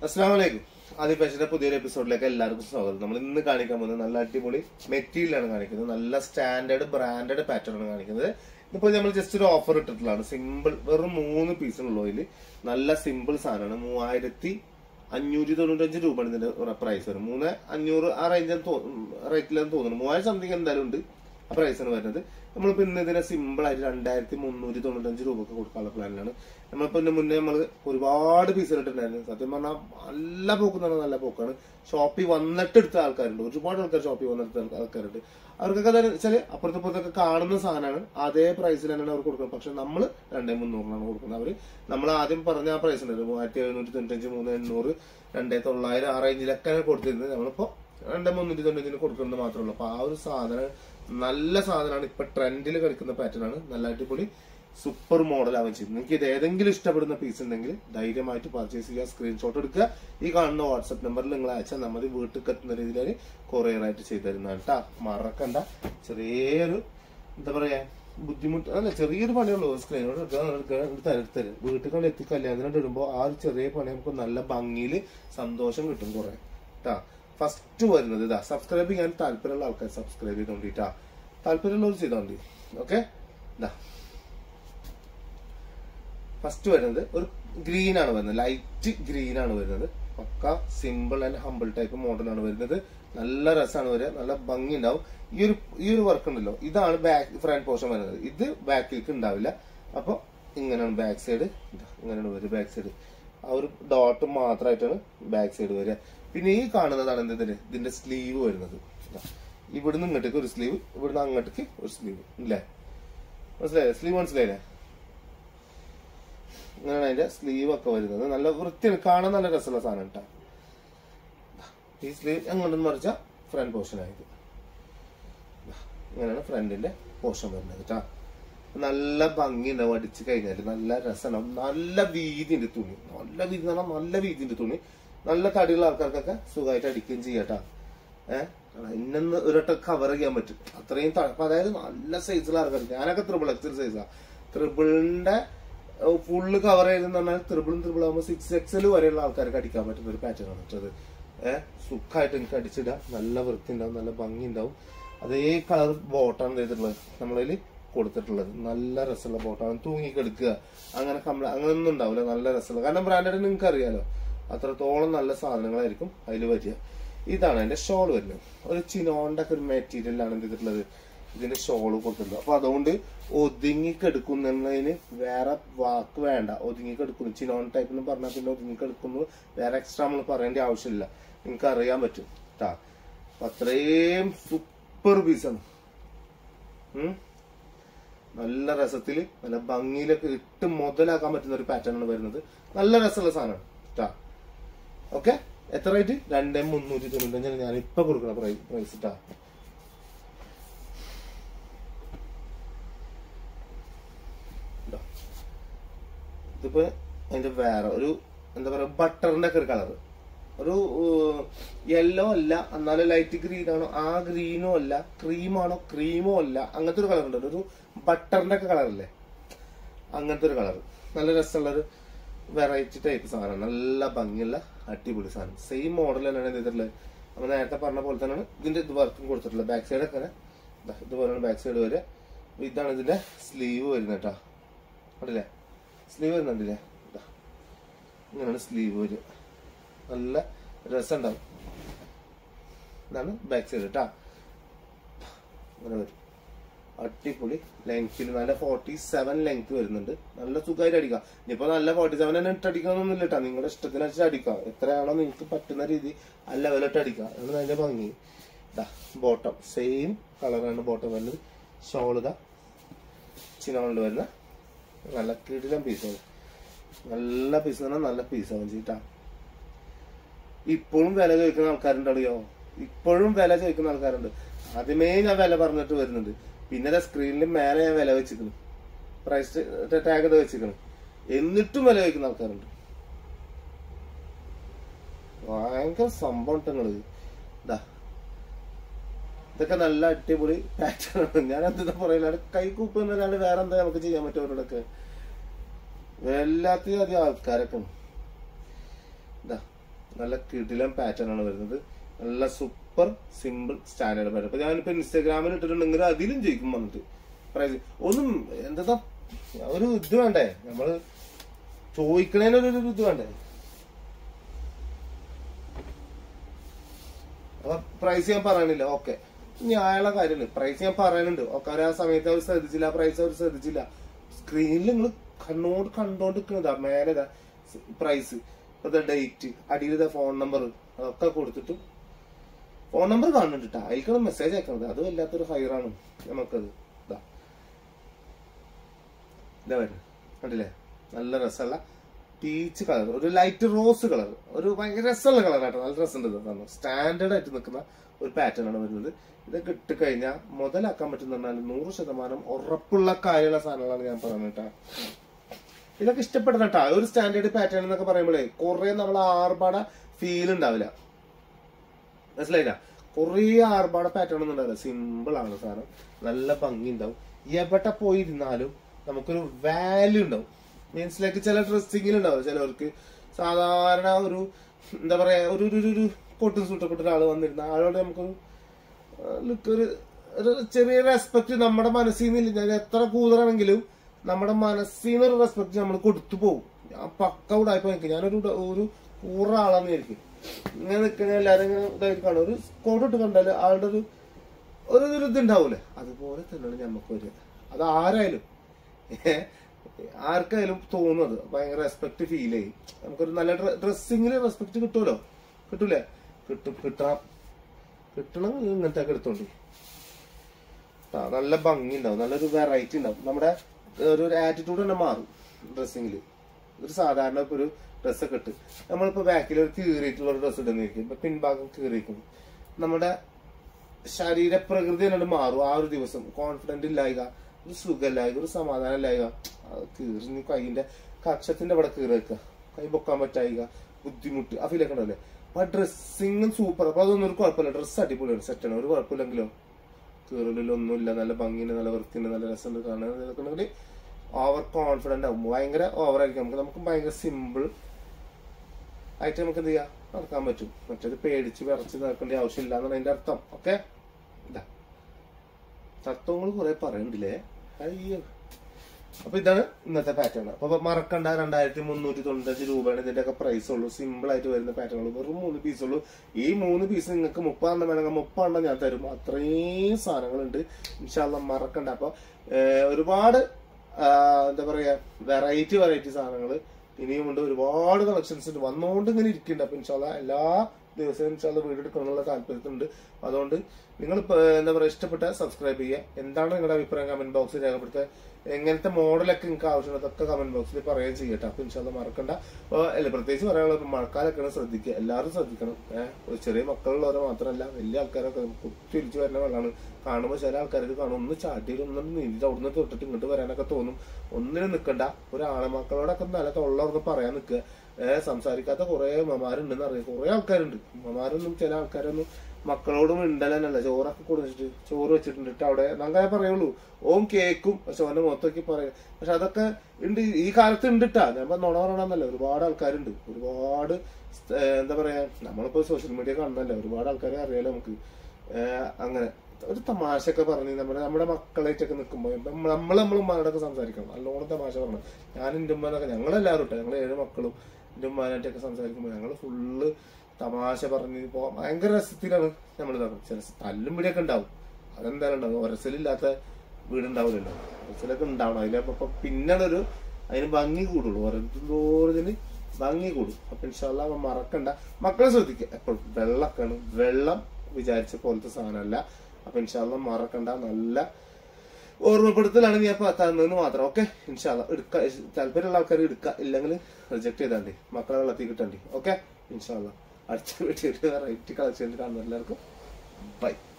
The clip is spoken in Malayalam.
അസ്സാം വലൈക്കും ആദ്യ ഫാഷന്റെ പുതിയൊരു എപ്പിസോഡിലേക്ക് എല്ലാവർക്കും സ്വാഗതം നമ്മൾ ഇന്ന് കാണിക്കാൻ പോകുന്നത് നല്ല അടിപൊളി മെറ്റീരിയലാണ് കാണിക്കുന്നത് നല്ല സ്റ്റാൻഡേർഡ് ബ്രാൻഡഡ് പാറ്റേൺ ആണ് കാണിക്കുന്നത് ഇപ്പോൾ നമ്മൾ ജസ്റ്റ് ഒരു ഓഫർ ഇട്ടിട്ടുള്ളതാണ് സിമ്പിൾ വെറും മൂന്ന് പീസുള്ളൂ അതിൽ നല്ല സിമ്പിൾ സാധനമാണ് മൂവായിരത്തി അഞ്ഞൂറ്റി തൊണ്ണൂറ്റഞ്ച് രൂപയാണ് ഇതിന്റെ പ്രൈസ് വരും മൂന്ന് അഞ്ഞൂറ് ആ റേഞ്ച് റേറ്റിലെന്ന് തോന്നുന്നു മൂവായിരം സംതിങ് എന്തായാലും ഉണ്ട് ആ പ്രൈസാണ് വരുന്നത് നമ്മളിപ്പോ ഇന്ന് ഇതിനെ സിമ്പിൾ ആയിട്ട് രണ്ടായിരത്തി മുന്നൂറ്റി തൊണ്ണൂറ്റഞ്ച് രൂപക്ക് കൊടുക്കാനുള്ള പ്ലാനിലാണ് നമ്മളിപ്പോ ഇതിന് മുന്നേ നമ്മൾ ഒരുപാട് പീസുകൾ ഇട്ടിട്ടുണ്ടായിരുന്നു സത്യം പറഞ്ഞാൽ നല്ല പോക്ക് എന്ന് പറഞ്ഞാൽ നല്ല പോക്കാണ് ഷോപ്പിൽ വന്നിട്ട് എടുത്ത ആൾക്കാരുണ്ട് ഒരുപാട് ആൾക്കാർ ഷോപ്പിൽ വന്നിട്ട് എടുത്ത ആൾക്കാരുണ്ട് അവർക്കൊക്കെ അതെന്ന് വെച്ചാൽ അപ്പുറത്ത് ഇപ്പുറത്തൊക്കെ കാണുന്ന സാധനമാണ് അതേ പ്രൈസിൽ തന്നെയാണ് അവർ കൊടുക്കുന്നത് പക്ഷെ നമ്മൾ രണ്ടേ മുന്നൂറിനാണ് കൊടുക്കുന്നത് അവര് നമ്മൾ ആദ്യം പറഞ്ഞ ആ പ്രൈസ് ഉണ്ട് മൂവായിരത്തി എഴുന്നൂറ്റി തൊണ്ണൂറ്റഞ്ച് മൂന്ന് എണ്ണൂറ് രണ്ടേ തൊള്ളായിരം ആ റേഞ്ചിലൊക്കെയാണ് കൊടുത്തിരുന്നത് നമ്മളിപ്പോ രണ്ടേ മുന്നൂറ്റി തൊണ്ണൂറ്റിന് കൊടുക്കുന്നത് മാത്രമേ ഉള്ളൂ അപ്പൊ ആ ഒരു സാധനം നല്ല സാധനമാണ് ഇപ്പൊ ട്രെൻഡിൽ കളിക്കുന്ന പാറ്റേൺ ആണ് നല്ല അടിപൊളി സൂപ്പർ മോഡൽ ആവാൻ ചെയ്യുന്നത് നിങ്ങൾക്ക് ഇത് ഏതെങ്കിലും ഇഷ്ടപ്പെടുന്ന പീസ് ഉണ്ടെങ്കിൽ ധൈര്യമായിട്ട് പർച്ചേസ് ചെയ്യുക സ്ക്രീൻഷോട്ട് എടുക്കുക ഈ കാണുന്ന വാട്സപ്പ് നമ്പറിൽ നിങ്ങൾ അയച്ചാൽ നമ്മൾ വീട്ടിൽ എത്തുന്ന രീതിയിൽ കൊറിയർ ആയിട്ട് ചെയ്തു തരുന്നതാണ് കേട്ടാ മറക്കണ്ട ചെറിയൊരു എന്താ പറയാ ബുദ്ധിമുട്ട് അല്ല ചെറിയൊരു പണിയുള്ളൂ സ്ക്രീനോട് തരും വീട്ടിൽ കൊണ്ട് എത്തി കല്യാണത്തിനോട് ഇടുമ്പോൾ ആ ഒരു ചെറിയ പണി നമുക്ക് നല്ല ഭംഗിയിൽ സന്തോഷം കിട്ടും കുറെ കേട്ടാ ഫസ്റ്റ് വരുന്നത് ഇതാ സബ്സ്ക്രൈബ് ചെയ്യാൻ താല്പര്യമുള്ള ആൾക്കാർ സബ്സ്ക്രൈബ് ചെയ്തോണ്ടിട്ടാ താല്പര്യമുള്ളവർ ചെയ്തോണ്ടി ഓക്കെ ഇതാ ഫസ്റ്റ് വരുന്നത് ഒരു ഗ്രീൻ ആണ് വരുന്നത് ലൈറ്റ് ഗ്രീൻ ആണ് വരുന്നത് pucca simple and humble type മോഡലാണ് വരുന്നത് നല്ല രസമാണ് വരിക നല്ല ഭംഗി ഉണ്ടാവും ഈ ഒരു ഈ ഒരു വർക്ക് ഉണ്ടല്ലോ ഇതാണ് ബാക്ക് ഫ്രണ്ട് പോർഷൻ വരുന്നത് ഇത് ബാക്കിലേക്ക് ഉണ്ടാവില്ല അപ്പൊ ഇങ്ങനെയാണ് ബാക്ക് സൈഡ് ഇങ്ങനെയാണ് വരിക ബാക്ക് സൈഡ് ആ ഒരു ഡോട്ട് മാത്രമായിട്ടാണ് ബാക്ക് സൈഡ് വരിക പിന്നെ ഈ കാണുന്നതാണ് എന്തിന് ഇതിന്റെ സ്ലീവ് വരുന്നത് ഇതാ. ഇവിടുന്ന് ഇങ്ങോട്ടേക്ക് ഒരു സ്ലീവ് ഇവിടുന്ന് അങ്ങോട്ടേക്ക് ഒരു സ്ലീവ് ഇല്ലേ മനസ്സിലായില്ലേ സ്ലീവ് മനസ്സിലായില്ലേ ഇങ്ങനെയാണ് അതിന്റെ സ്ലീവ് ഒക്കെ വരുന്നത് നല്ല വൃത്തിയാണ് കാണാൻ നല്ല രസമുള്ള സാധനം കേട്ടോ ഈ സ്ലീവ് എങ്ങോട്ടെന്ന് മറിച്ച ഫ്രണ്ട് പോർഷൻ ആയത് ഇങ്ങനെയാണ് ഫ്രണ്ടിന്റെ പോർഷൻ വരുന്നത് കേട്ടോ നല്ല ഭംഗി ഉണ്ടാവും അടിച്ചു കഴിഞ്ഞാല് നല്ല രസമാണ് നല്ല വീതിന്റെ തുണി നല്ല വീതി എന്ന് പറഞ്ഞാൽ നല്ല വീതിന്റെ തുണി നല്ല തടിയുള്ള ആൾക്കാർക്കൊക്കെ സുഖമായിട്ട് അടിക്കുകയും ചെയ്യാട്ടാ ഏഹ് ഇന്നൊന്ന് ഒരൊട്ടം കവർ ചെയ്യാൻ പറ്റും അത്രയും ത- അപ്പൊ അതായത് നല്ല സൈസുള്ള ആൾക്കാർക്ക് ഞാനൊക്കെ ത്രിബിൾ എക്സൽ സൈസാ ത്രിബിളിന്റെ ഫുള്ള് കവർ ചെയ്തെന്ന് പറഞ്ഞാൽ ത്രിബിളും ത്രിബിൾ ആകുമ്പോൾ സിക്സ് എക്സൽ വരെയുള്ള ആൾക്കാർക്ക് അടിക്കാൻ പറ്റുന്ന ഒരു പാറ്റേൺ ആണ് കേട്ടത് ഏഹ് സുഖമായിട്ട് എനിക്ക് അടിച്ചിടാം നല്ല വൃത്തി ഉണ്ടാവും നല്ല ഭംഗി ഉണ്ടാവും അതേ കളർ ബോട്ടാണ് ചെയ്തിട്ടുള്ളത് നമ്മളതിൽ കൊടുത്തിട്ടുള്ളത് നല്ല രസമുള്ള ബോട്ടാണ് തൂങ്ങിക്കെടുക്കുക അങ്ങനെ കംപ്ല അങ്ങനെ ഒന്നും ഉണ്ടാവില്ല നല്ല രസമുള്ള കാരണം ബ്രാൻഡഡ് നിങ്ങൾക്ക് അറിയാലോ അത്രത്തോളം നല്ല സാധനങ്ങളായിരിക്കും അതിൽ വരിക ഇതാണ് അതിന്റെ ഷോൾ വരുന്നത് ഒരു ചിനോന്റെ ഒക്കെ ഒരു മെറ്റീരിയലാണ് എന്ത് ചെയ്തിട്ടുള്ളത് ഇതിന്റെ ഷോള് കൊടുത്തിട്ടുള്ളത് അപ്പൊ അതുകൊണ്ട് ഒതുങ്ങിക്കെടുക്കുന്നതിന് വേറെ വാക്ക് വേണ്ട ഒതുങ്ങിക്കെടുക്കുന്നു ചിനോൺ ടൈപ്പ് എന്ന് പറഞ്ഞാൽ പിന്നെ ഒതുങ്ങിക്കെടുക്കുന്നു വേറെ എക്സ്ട്രാ നമ്മൾ പറയേണ്ട ആവശ്യമില്ല നിങ്ങൾക്ക് അറിയാൻ പറ്റും കേട്ടാ അപ്പൊ അത്രയും സൂപ്പർ പീസാണ് ഉം നല്ല രസത്തില് നല്ല ഭംഗിയിലൊക്കെ ഇട്ട് മുതലാക്കാൻ പറ്റുന്ന ഒരു പാറ്റേൺ ആണ് വരുന്നത് നല്ല രസമുള്ള സാധനമാണ് കേട്ടാ ഓക്കെ എത്ര റേറ്റ് രണ്ടേ മുന്നൂറ്റി തൊണ്ണൂറ്റഞ്ചാണ് ഞാൻ ഇപ്പൊ കൊടുക്കണ പ്രൈസ് ഇട്ടാ ഇതാ. ഇതിപ്പോ അതിന്റെ വേറെ ഒരു എന്താ പറയാ ബട്ടറിന്റെ ഒക്കെ ഒരു കളർ ഒരു യെല്ലോ അല്ല എന്നാലും ലൈറ്റ് ഗ്രീൻ ആണോ ആ ഗ്രീനോ അല്ല ക്രീമാണോ ക്രീമോ അല്ല അങ്ങനത്തെ ഒരു കളർ ഉണ്ടല്ലോ ഒരു ബട്ടറിന്റെ ഒക്കെ കളർ അല്ലേ അങ്ങനത്തെ ഒരു കളർ നല്ല രസമുള്ള ഒരു വെറൈറ്റി ടൈപ്പ് സാധനം നല്ല ഭംഗിയുള്ള അടിപൊളി സാധനം സെയിം മോഡൽ തന്നെയാണ് ഇത് ചെയ്തിട്ടുള്ളത് നമ്മൾ നേരത്തെ പറഞ്ഞ പോലെ തന്നെയാണ് ഇതിന്റെ ഇത് വർക്കും കൊടുത്തിട്ടുള്ളത് ബാക്ക് സൈഡ് ഒക്കെ ദാ ഇതുപോലെയാണ് ബാക്ക് സൈഡ് വരിക അപ്പൊ ഇതാണ് ഇതിന്റെ സ്ലീവ് വരുന്നത് കേട്ടോ കണ്ടില്ലേ സ്ലീവ് വരുന്നുണ്ടല്ലേ ദാ. ഇങ്ങനെയാണ് സ്ലീവ് വരിക നല്ല രസമുണ്ടാവും ഇതാണ് ബാക്ക് സൈഡ് കേട്ടാ അങ്ങനെ വരും അടിപൊളി ലെങ്ത്തിൽ നല്ല ഫോർട്ടി സെവൻ ലെങ്ത് വരുന്നുണ്ട് നല്ല സുഖമായിട്ട് അടിക്കാം ഇനിയിപ്പോ നല്ല ഫോർട്ടി സെവൻ തന്നെ ഇട്ട് അടിക്കണമെന്നൊന്നും ഇല്ല കേട്ടോ നിങ്ങളുടെ ഇഷ്ടത്തിനനുസരിച്ച് അടിക്കാം എത്രയാണോ നിങ്ങൾക്ക് പറ്റുന്ന രീതി ആ ലെവലിട്ട് അടിക്കാം അതാണ് അതിന്റെ ഭംഗി ഇതാ ബോട്ടം സെയിം കളറാണ് ബോട്ടം വരുന്നത് ഷോൾ ഇതാ ചിനോളിൽ വരുന്ന നല്ല കിടിലം പീസാണ് നല്ല പീസ് എന്ന് പറഞ്ഞാൽ നല്ല പീസാണ് ചെയ്തിട്ടാ ഇപ്പോഴും വില ചോദിക്കുന്ന ആൾക്കാരുണ്ട് അറിയോ ഇപ്പോഴും വില ചോദിക്കുന്ന ആൾക്കാരുണ്ട് ആദ്യമേ ഞാൻ വില പറഞ്ഞിട്ട് വരുന്നുണ്ട് പിന്നെ സ്ക്രീനിൽ മേലെ ഞാൻ വില വെച്ചിരിക്കുന്നു പ്രൈസ് ടാഗ് ഇത് വെച്ചിരിക്കുന്നു എന്നിട്ടും വില ചോദിക്കുന്ന ആൾക്കാരുണ്ട് ഭയങ്കര സംഭവം നിങ്ങള് ഇതാ ഇതൊക്കെ നല്ല അടിപൊളി പാറ്റേൺ ആണ് ഞാൻ എന്താ പറയില്ല കൈ കൂപ്പ് എന്നല്ലാണ്ട് വേറെ എന്താ നമുക്ക് ചെയ്യാൻ പറ്റും അവരോടൊക്കെ എല്ലാത്തിനും അധികം ആൾക്കാരൊക്കെ ഉണ്ട്. ഇതാ നല്ല കിടിലം പാറ്റേൺ ആണ് വരുന്നത് നല്ല സൂപ്പർ സിമ്പിൾ സ്റ്റാൻഡേർഡ് പാറ്റേൺ അപ്പൊ ഞാനിപ്പോ ഇൻസ്റ്റാഗ്രാമിൽ ഇട്ടിട്ടുണ്ടെങ്കിൽ അതിലും ജയിക്കും വന്നിട്ട് പ്രൈസ് ഒന്നും എന്താ ഒരു ഇത് വേണ്ടേ നമ്മള് ചോദിക്കണേനൊരു ഒരു ഇത് വേണ്ടേ അപ്പൊ പ്രൈസ് ഞാൻ പറയണില്ല ഓക്കെ ന്യായമുള്ള കാര്യമാണ് പ്രൈസ് ഞാൻ പറയുന്നുണ്ട് ഒക്കെ ആ സമയത്ത് അവർ ശ്രദ്ധിച്ചില്ല പ്രൈസ് അവർ ശ്രദ്ധിച്ചില്ല സ്ക്രീനിൽ നിങ്ങൾ കണ്ണോട് കണ്ടോണ്ട് നിൽക്കുന്നതാ മേലെ പ്രൈസ് ഇപ്പത്തെ ഡേറ്റ് അടിയിലത്തെ ഫോൺ നമ്പർ അതൊക്കെ കൊടുത്തിട്ട് ഫോൺ നമ്പർ കാണുന്നുണ്ട് കേട്ടോ അതിൽക്കാണ് മെസ്സേജ് അയക്കണത് അത് വല്ലാത്തൊരു ഫയറാണ് നമുക്കത് ഇതാ ഇതാ വരുന്നത് കണ്ടില്ലേ നല്ല രസമുള്ള പീച്ച് കളർ ഒരു ലൈറ്റ് റോസ് കളർ ഒരു ഭയങ്കര രസമുള്ള കളറാട്ടോ നല്ല രസമുണ്ട് സ്റ്റാൻഡേർഡ് ആയിട്ട് നിൽക്കുന്ന ഒരു പാറ്റേൺ ആണ് വരുന്നത് ഇതൊക്കെ ഇട്ട് കഴിഞ്ഞാൽ മുതലാക്കാൻ പറ്റുന്ന പറഞ്ഞാൽ നൂറ് ശതമാനം ഉറപ്പുള്ള കാര്യമുള്ള സാധനങ്ങളാണ് ഞാൻ പറയുന്നത് കേട്ടോ ഇതൊക്കെ ഇഷ്ടപ്പെടണം കേട്ടോ ഒരു സ്റ്റാൻഡേർഡ് പാറ്റേൺ എന്നൊക്കെ പറയുമ്പോഴേ കുറെ നമ്മൾ ആർഭാട ഫീൽ ഉണ്ടാവില്ല മനസ്സിലായില്ല കുറേ ആർഭാട പാറ്റേൺ ഒന്നും ഉണ്ടാവില്ല സിമ്പിൾ ആണ് സാധനം നല്ല ഭംഗി ഉണ്ടാവും എവിടെ പോയിരുന്നാലും നമുക്കൊരു വാല്യൂ ഉണ്ടാവും മീൻസ് ലൈക്ക് ചില ഡ്രസ്സിങ്ങിൽ ഉണ്ടാവും ചിലവർക്ക് സാധാരണ ഒരു എന്താ പറയാ ഒരു ഒരു ഒരു കോട്ടും സൂട്ടൊക്കെ ഒരാൾ വന്നിരുന്ന ആളോട് നമുക്കൊരു ലുക്ക് ഒരു ഒരു ചെറിയ റെസ്പെക്ട് നമ്മുടെ മനസ്സിൽ നിന്നില്ല ഞാൻ എത്ര കൂതറാണെങ്കിലും നമ്മുടെ മനസ്സിൽ നിന്ന് ഒരു റെസ്പെക്ട് നമ്മൾ കൊടുത്തു പോകും ഞാൻ പക്ക ഉടായ്പ നിൽക്കും ഞാനൊരു ഉട- ഒരു കൂറ ആളാന്ന് വിചാരിക്കും ഇങ്ങനെ നിൽക്കണ എല്ലാരും ഇങ്ങനെ ഇതായിട്ട് കാണും ഒരു കോട്ട് ഇട്ട് കണ്ടാല് ആളുടെ ഒരു ഒരു ഒരു ഇതുണ്ടാവൂലേ അതുപോലെ തന്നെയാണ് ഞമ്മക്ക് വരിക അത് ആരായാലും ഏ, ആർക്കായാലും തോന്നുന്നത് ഭയങ്കര റെസ്പെക്ട് ഫീൽ ചെയ്യും നമുക്കൊരു നല്ല ഡ്രസ്സിങ്ങിൽ റെസ്പെക്ട് കിട്ടുമല്ലോ കിട്ടൂലേ കിട്ടും കിട്ടണം കിട്ടണം ഇങ്ങനത്തെ ഒക്കെ എടുത്തോണ്ട് ആ, നല്ല ഭംഗി ഉണ്ടാവും നല്ലൊരു വെറൈറ്റി ഉണ്ടാവും നമ്മുടെ ഒരു ആറ്റിറ്റ്യൂഡ് തന്നെ മാറും ഡ്രസ്സിങ്ങിൽ ഒരു സാധാരണ ഇപ്പൊ ഒരു ഡ്രസ്സൊക്കെ ഇട്ട് നമ്മളിപ്പോ ബാക്കിൽ ഒരു കീറിയിട്ടുള്ള ഒരു ഡ്രസ്സ് ഇടുന്നിരിക്കും ഇപ്പൊ പിൻഭാഗം കീറിയിരിക്കും നമ്മുടെ ശരീരപ്രകൃതി തന്നെ മാറും ആ ഒരു ദിവസം കോൺഫിഡന്റ് ഇല്ലായിക ഒരു സുഖമില്ലായിക ഒരു സമാധാനം ഇല്ലായിക അത് കീറി കൈയിന്റെ കക്ഷത്തിന്റെ അവിടെ കീറി വെക്കുക കൈ പൊക്കാൻ പറ്റായിക ബുദ്ധിമുട്ട് ആ ഫീലൊക്കെ ഉണ്ടല്ലേ അപ്പൊ ഡ്രസ്സിങ്ങും സൂപ്പർ അപ്പൊ അതൊന്നും ഒരു കുഴപ്പമില്ല ഡ്രസ്സ് അടിപൊളിയാണ് സെറ്റാണ് ഒരു കുഴപ്പമില്ലെങ്കിലോ കീറലിലൊന്നുമില്ല നല്ല ഭംഗിയുണ്ട് നല്ല വൃത്തിയുണ്ട് നല്ല രസമുണ്ട് കാണാൻ ഇതൊക്കെ ഉണ്ടെങ്കിൽ ഓവർ കോൺഫിഡന്റ് ആവും ഭയങ്കര ഓവർ ആയിരിക്കും നമുക്ക് നമുക്ക് ഭയങ്കര സിമ്പിൾ ആയിട്ട് നമുക്ക് എന്ത് ചെയ്യാം നടക്കാൻ പറ്റും മറ്റേത് പേടിച്ച് വിറച്ച് നടക്കേണ്ട ആവശ്യമില്ല എന്നാണ് അതിന്റെ അർത്ഥം ഓക്കെ ഇതാ തത്വങ്ങൾ കുറെ പറയണ്ടില്ലേ അയ്യോ അപ്പൊ ഇതാണ് ഇന്നത്തെ പാറ്റേൺ അപ്പൊ മറക്കണ്ട രണ്ടായിരത്തി മുന്നൂറ്റി തൊണ്ണൂറ്റഞ്ച് രൂപയാണ് ഇതിന്റെ ഒക്കെ പ്രൈസ് ഉള്ളൂ സിമ്പിൾ ആയിട്ട് വരുന്ന പാറ്റേണുകൾ വെറും മൂന്ന് പീസ് ഉള്ളൂ ഈ മൂന്ന് പീസ് നിങ്ങൾക്ക് മുപ്പതെണ്ണം വേണമെങ്കിൽ മുപ്പതെണ്ണം ഞാൻ തരും അത്രയും സാധനങ്ങളുണ്ട് ഇൻഷാല്ല മറക്കണ്ട അപ്പൊ ഏഹ്, ഒരുപാട് ആ, എന്താ പറയാ വെറൈറ്റി വെറൈറ്റി സാധനങ്ങൾ ഇനിയും ഉണ്ട് ഒരുപാട് കളക്ഷൻസ് ഉണ്ട് വന്നുകൊണ്ട് ഇങ്ങനെ ഇരിക്കുന്നുണ്ട് അപ്പൊ ഇൻഷാല്ല എല്ലാ ദിവസവും ഇൻഷാല്ല വീഡിയോ എടുക്കണമെന്നുള്ള താല്പര്യത്തിലുണ്ട് അതുകൊണ്ട് നിങ്ങൾ എന്താ പറയാ ഇഷ്ടപ്പെട്ട സബ്സ്ക്രൈബ് ചെയ്യുക എന്താണ് നിങ്ങളുടെ അഭിപ്രായം കമന്റ് ബോക്സിൽ രേഖപ്പെടുത്തുക എങ്ങനത്തെ മോഡലൊക്കെ നിങ്ങൾക്ക് ആവശ്യമുള്ള അതൊക്കെ കമന്റ് ബോക്സിൽ പറയുകയും ചെയ്യട്ടെ അപ്പൊ ഇൻഷാല്ല മറക്കണ്ട അപ്പൊ അല്ല പ്രത്യേകിച്ച് പറയാനുള്ളത് മഴക്കാലൊക്കെയാണ് ശ്രദ്ധിക്കുക എല്ലാവരും ശ്രദ്ധിക്കണം ഏഹ് ഒരു ചെറിയ മക്കളുള്ളവരെ മാത്രമല്ല വലിയ ആൾക്കാരൊക്കെ കുത്തിരിച്ചു വരുന്ന വെള്ളമാണ് കാണുമ്പോൾ ചില ആൾക്കാർക്ക് കാണും ഒന്ന് ചാട്ടിയിൽ ഒന്നും നീന്തി അവിടുന്ന് തൊട്ടിട്ട് ഇങ്ങോട്ട് വരാനൊക്കെ തോന്നും ഒന്നിനും നിൽക്കണ്ട ഒരാളെ മക്കളോടൊക്കെ നല്ല തൊള്ളർന്ന് പറയാൻ നിൽക്കുക ഏഹ് സംസാരിക്കാത്ത കുറെ ഉമ്മമാരുണ്ടെന്ന് അറിയാം കുറെ ആൾക്കാരുണ്ട് ഉമ്മമാരൊന്നും ചില ആൾക്കാരൊന്നും മക്കളോടും മിണ്ടലന്നല്ല ചോറൊക്കെ കൊടുത്തിട്ട് ചോറ് വെച്ചിട്ടുണ്ട് ട്ടോ അവിടെ അങ്ങനെ പറയുള്ളൂ ഓൻ കേക്കും പക്ഷെ ഓന്റെ മുഖത്തൊക്കെ പറയും പക്ഷെ അതൊക്കെ ഉണ്ട് ഈ കാലത്ത് ഉണ്ട് ട്ടാ ഞാൻ ഇപ്പൊ നുണ പറയണമെന്നല്ല ഒരുപാട് ആൾക്കാരുണ്ട് ഒരുപാട് സ്- ഏഹ് എന്താ പറയാ നമ്മളിപ്പോ സോഷ്യൽ മീഡിയ കാണുന്നല്ലേ ഒരുപാട് ആൾക്കാരെ അറിയാലോ നമുക്ക് ഏഹ് അങ്ങനെ ഒരു തമാശയൊക്കെ പറഞ്ഞ് നമ്മുടെ നമ്മുടെ മക്കളായിട്ടൊക്കെ നിൽക്കുമ്പോൾ നമ്മൾ നമ്മൾ ഉമ്മാനോടൊക്കെ സംസാരിക്കണം നല്ലോണം തമാശ പറഞ്ഞു ഞാൻ എൻ്റെ ഉമ്മാനൊക്കെ ഞങ്ങളെല്ലാവരും കേട്ടോ ഞങ്ങൾ ഏഴ് മക്കളും എൻ്റെ ഉമ്മാനായിട്ടൊക്കെ സംസാരിക്കുമ്പോൾ ഞങ്ങൾ ഫുള്ള് തമാശ പറഞ്ഞ് ഇപ്പോ ഭയങ്കര രസത്തിലാണ് നമ്മൾ ഇതാക്കുന്നത് ചില തല്ലും പിടിയൊക്കെ ഉണ്ടാവും അതെന്തായാലും ഉണ്ടാവും ഒരസലില്ലാത്ത വീടുണ്ടാവില്ലല്ലോ ഒരസലൊക്കെ ഉണ്ടാവണം അതിലപ്പോ പിന്നാണ് ഒരു അതിന് ഭംഗി കൂടുള്ളൂ ഓരോരുത്തരോരതിന് ഭംഗി കൂടും അപ്പൊ ഇൻഷാല്ല അവൻ മറക്കണ്ട മക്കളെ ശ്രദ്ധിക്കുക എപ്പോഴും വെള്ളമൊക്കെയാണ് വെള്ളം വിചാരിച്ച പോലത്തെ സാധനമല്ല അപ്പൊ ഇൻഷാല്ല മറക്കണ്ട നല്ല ഓർമ്മപ്പെടുത്തലാണ് ഞാൻ ഇപ്പൊ തന്നതെന്ന് മാത്രം ഓക്കെ ഇൻഷാല്ല എടുക്ക താല്പര്യമുള്ള ആൾക്കാർ എടുക്കുക ഇല്ലെങ്കിൽ റിജക്ട് ചെയ്താണ്ടി മക്കളെ വെള്ളത്തിൽ കിട്ടണ്ടി ഓക്കെ ഇൻഷാല്ല അടുത്ത വീട്ടിൽ വെറൈറ്റി കളക്ഷൻ കാണുന്ന എല്ലാവർക്കും ബൈ